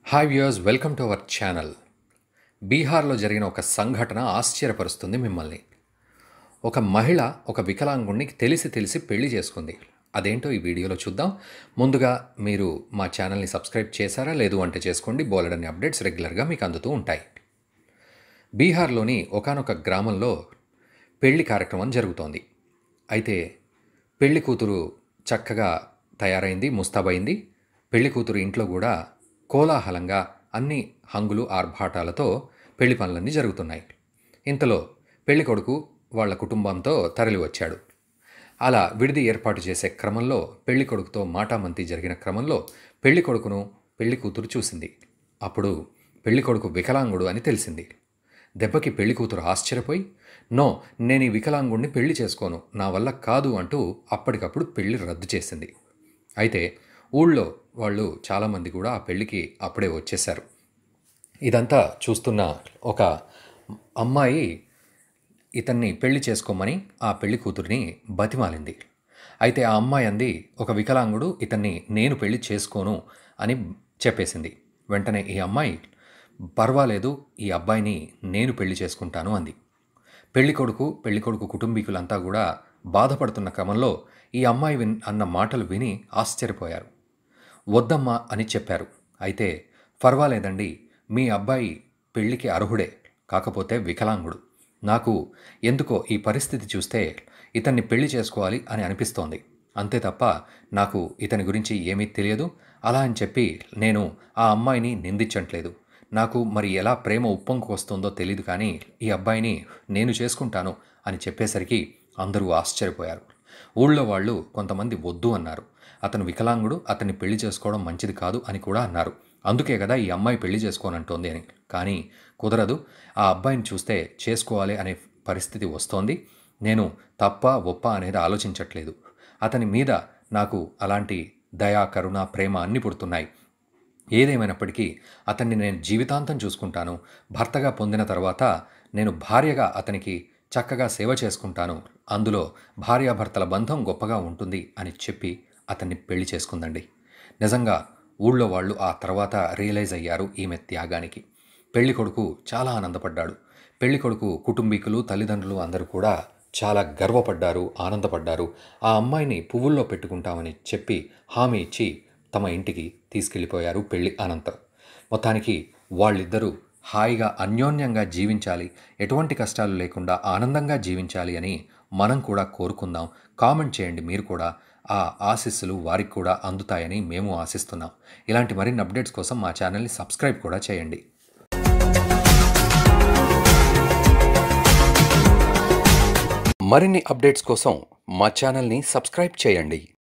hi viewers welcome to our channel బీహార్లో జరిగిన ఒక సంఘటన ఆశ్చర్యపరుస్తుంది మిమ్మల్ని ఒక మహిళ ఒక వికలాంగుణ్ణి తెలిసి తెలిసి పెళ్లి చేసుకుంది అదేంటో ఈ వీడియోలో చూద్దాం ముందుగా మీరు మా ఛానల్ని సబ్స్క్రైబ్ చేశారా లేదు అంటే చేసుకోండి బోలెడన్ని అప్డేట్స్ రెగ్యులర్గా మీకు అందుతూ ఉంటాయి బీహార్లోని ఒకానొక గ్రామంలో పెళ్లి కార్యక్రమం జరుగుతోంది అయితే పెళ్లి కూతురు చక్కగా తయారైంది ముస్తాబైంది పెళ్లి కూతురు ఇంట్లో కూడా కోలాహలంగా అన్ని హంగులు ఆర్భాటాలతో పెళ్లి పనులన్నీ జరుగుతున్నాయి ఇంతలో పెళ్లి కొడుకు వాళ్ళ కుటుంబంతో తరలి వచ్చాడు అలా విడిది ఏర్పాటు చేసే క్రమంలో పెళ్లి కొడుకుతో మాటామంతి జరిగిన క్రమంలో పెళ్లి కొడుకును పెళ్లి కూతురు చూసింది అప్పుడు పెళ్లి కొడుకు వికలాంగుడు అని తెలిసింది దెబ్బకి పెళ్లి కూతురు ఆశ్చర్యపోయి నో నేను ఈ వికలాంగుణ్ణి పెళ్లి చేసుకోను నా వల్ల కాదు అంటూ అప్పటికప్పుడు పెళ్లి రద్దు చేసింది అయితే ఊళ్ళో వాళ్ళు చాలామంది కూడా ఆ పెళ్లికి అప్పుడే వచ్చేశారు ఇదంతా చూస్తున్న ఒక అమ్మాయి ఇతన్ని పెళ్లి చేసుకోమని ఆ పెళ్లి కూతురిని బతిమాలింది అయితే ఆ అమ్మాయి అంది ఒక వికలాంగుడు ఇతన్ని నేను పెళ్లి చేసుకోను అని చెప్పేసింది వెంటనే ఈ అమ్మాయి పర్వాలేదు ఈ అబ్బాయిని నేను పెళ్లి చేసుకుంటాను అంది పెళ్లి కొడుకు పెళ్లి కొడుకు కుటుంబీకులంతా కూడా బాధపడుతున్న క్రమంలో ఈ అమ్మాయి విన్ అన్న మాటలు విని ఆశ్చర్యపోయారు వద్దమ్మా అని చెప్పారు అయితే పర్వాలేదండి మీ అబ్బాయి పెళ్లికి అర్హుడే కాకపోతే వికలాంగుడు నాకు ఎందుకో ఈ పరిస్థితి చూస్తే ఇతన్ని పెళ్లి చేసుకోవాలి అని అనిపిస్తోంది అంతే తప్ప నాకు ఇతని గురించి ఏమీ తెలియదు అలా అని చెప్పి నేను ఆ అమ్మాయిని నిందించట్లేదు నాకు మరి ఎలా ప్రేమ ఉప్పొంకు వస్తుందో తెలియదు కానీ ఈ అబ్బాయిని నేను చేసుకుంటాను అని చెప్పేసరికి అందరూ ఆశ్చర్యపోయారు ఊళ్ళో వాళ్ళు కొంతమంది వద్దు అన్నారు అతను వికలాంగుడు అతన్ని పెళ్లి చేసుకోవడం మంచిది కాదు అని కూడా అన్నారు అందుకే కదా ఈ అమ్మాయి పెళ్లి చేసుకోనంటోంది అని కానీ కుదరదు ఆ అబ్బాయిని చూస్తే చేసుకోవాలి అనే పరిస్థితి వస్తోంది నేను తప్ప ఒప్ప అనేది ఆలోచించట్లేదు అతని మీద నాకు అలాంటి దయా కరుణ ప్రేమ అన్నీ పుడుతున్నాయి ఏదేమైనప్పటికీ అతన్ని నేను జీవితాంతం చూసుకుంటాను భర్తగా పొందిన తర్వాత నేను భార్యగా అతనికి చక్కగా సేవ చేసుకుంటాను అందులో భార్యాభర్తల బంధం గొప్పగా ఉంటుంది అని చెప్పి అతన్ని పెళ్లి చేసుకుందండి నిజంగా ఊళ్ళో వాళ్ళు ఆ తర్వాత రియలైజ్ అయ్యారు ఈమె త్యాగానికి పెళ్లి కొడుకు చాలా ఆనందపడ్డాడు పెళ్లి కొడుకు కుటుంబీకులు తల్లిదండ్రులు అందరూ కూడా చాలా గర్వపడ్డారు ఆనందపడ్డారు ఆ అమ్మాయిని పువ్వుల్లో పెట్టుకుంటామని చెప్పి హామీ ఇచ్చి తమ ఇంటికి తీసుకెళ్ళిపోయారు పెళ్లి అనంతరం మొత్తానికి వాళ్ళిద్దరూ హాయిగా అన్యోన్యంగా జీవించాలి ఎటువంటి కష్టాలు లేకుండా ఆనందంగా జీవించాలి అని మనం కూడా కోరుకుందాం కామెంట్ చేయండి మీరు కూడా ఆ ఆశీస్సులు వారికి కూడా అందుతాయని మేము ఆశిస్తున్నాం ఇలాంటి మరిన్ని అప్డేట్స్ కోసం మా ఛానల్ని సబ్స్క్రైబ్ కూడా చేయండి మరిన్ని అప్డేట్స్ కోసం మా ఛానల్ని సబ్స్క్రైబ్ చేయండి